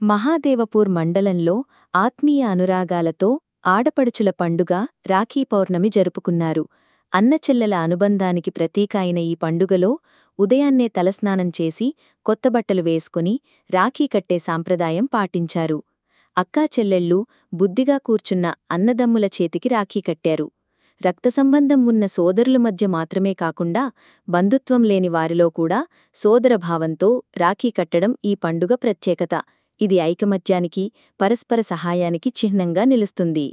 మహాదేవపూర్ మండలంలో ఆత్మీయ అనురాగాలతో ఆడపడుచుల పండుగ రాఖీ పౌర్ణమి జరుపుకున్నారు అన్నచెల్లెల అనుబంధానికి ప్రతీక అయిన ఈ పండుగలో ఉదయాన్నే తలస్నానం చేసి కొత్తబట్టలు వేసుకుని రాఖీ కట్టే సాంప్రదాయం పాటించారు అక్కా చెల్లెళ్ళు బుద్ధిగా కూర్చున్న అన్నదమ్ముల చేతికి రాఖీ కట్టారు రక్తసంబంధం ఉన్న సోదరుల మధ్య మాత్రమే కాకుండా బంధుత్వం లేని వారిలో కూడా సోదరభావంతో రాఖీ కట్టడం ఈ పండుగ ప్రత్యేకత ఇది ఐకమత్యానికి పరస్పర సహాయానికి చిహ్నంగా నిలుస్తుంది